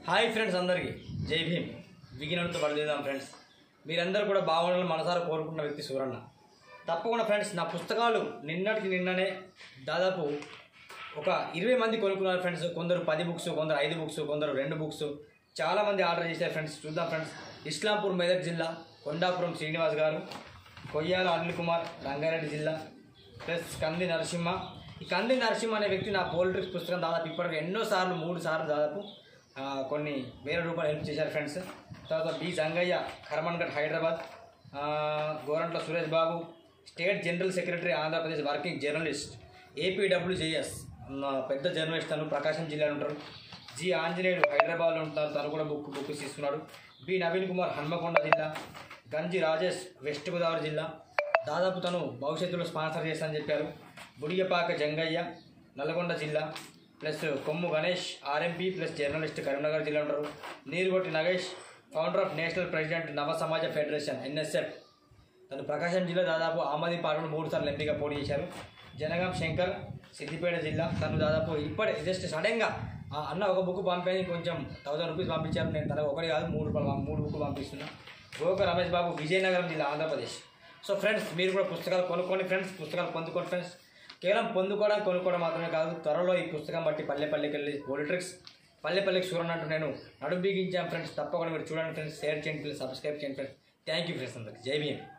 hi friends అందరికీ జై Bhim విగినంతో పడలేదాం friends మీరందరూ కూడా బాగుండాలని మనసారా కోరుకుంటున్న వ్యక్తి సూరన్న తప్పకుండా ఫ్రెండ్స్ నా పుస్తకాలు నిన్నటికి నిన్ననే దాదాపు ఒక ఇరవై మంది కొనుక్కున్నారు ఫ్రెండ్స్ కొందరు పది బుక్స్ కొందరు ఐదు బుక్స్ కొందరు రెండు బుక్స్ చాలామంది ఆర్డర్ చేశారు ఫ్రెండ్స్ చూద్దాం ఫ్రెండ్స్ ఇస్లాంపూర్ మెదక్ జిల్లా కొండాపురం శ్రీనివాస్ గారు కొయ్యాల అనిల్ కుమార్ రంగారెడ్డి జిల్లా ప్లస్ కంది నరసింహ ఈ కంది నరసింహ అనే వ్యక్తి నా పోలిటిక్స్ పుస్తకం దాదాపు ఇప్పటికి ఎన్నో సార్లు మూడు సార్లు దాదాపు ఆ, కొన్ని వేల రూపాయలు హెల్ప్ చేశారు ఫ్రెండ్స్ తర్వాత బి సంగయ్య కరమన్గఢ్ హైదరాబాద్ ఆ, Gorantla Suresh Babu state general secretary Andhra Pradesh working journalist APWJS పెద్ద జర్నలిస్ట్ తను ప్రకాశం జిల్లాలో ఉంటారు జి ఆంజనేయుడు హైదరాబాద్లో ఉంటారు తను కూడా బుక్ బుక్ ఇస్తున్నాడు బి నవీన్ కుమార్ హన్మకొండ జిల్లా గంజి రాజేష్ వెస్ట్ గోదావరి జిల్లా దాదాపు తను భవిష్యత్తులో స్పాన్సర్ చేస్తానని చెప్పారు బుడియపాక జంగయ్య నల్గొండ జిల్లా plus Kommu Ganesh RMP plus journalist Karimnagar జిల్లా ఉంటారు Neerugotti Nagesh founder of national president Nava Samaja federation NSF తను ప్రకాశం జిల్లా దాదాపు ఆమ్ ఆద్మీ పార్టీలో మూడు సార్లు ఎంపీగా పోటీ చేశారు జనగాం శంకర్ సిద్దిపేట జిల్లా తను దాదాపు ఇప్పుడే జస్ట్ సడన్గా ఆ అన్న ఒక బుక్ పంపని కొంచెం థౌసండ్ రూపీస్ పంపించారు నేను తనకు ఒకటి కాదు మూడు రూపాయలు పంప- మూడు బుక్ పంపిస్తున్నా గోక రమేష్ బాబు విజయనగరం జిల్లా ఆంధ్రప్రదేశ్ సో ఫ్రెండ్స్ మీరు కూడా పుస్తకాలు కొనుక్కోండి ఫ్రెండ్స్ పుస్తకాలు పొందుకోండి ఫ్రెండ్స్ కేవలం పొందుకోవడం కొనుక్కోవడం మాత్రమే కాదు త్వరలో ఈ పుస్తకం బట్టి పల్లె పల్లెకి వెళ్ళి పోలిట్రిక్స్ పల్లె పల్లెకి చూడండి అంటూ నేను నడుం బిగించాను ఫ్రెండ్స్ తప్పకుండా మీరు చూడండి ఫ్రెండ్స్ షేర్ చేయండి ప్లీజ్ సబ్స్క్రైబ్ చేయండి ఫ్రెండ్స్ థ్యాంక్ యూ ఫ్రెండ్స్ అందరికి జై భీమ్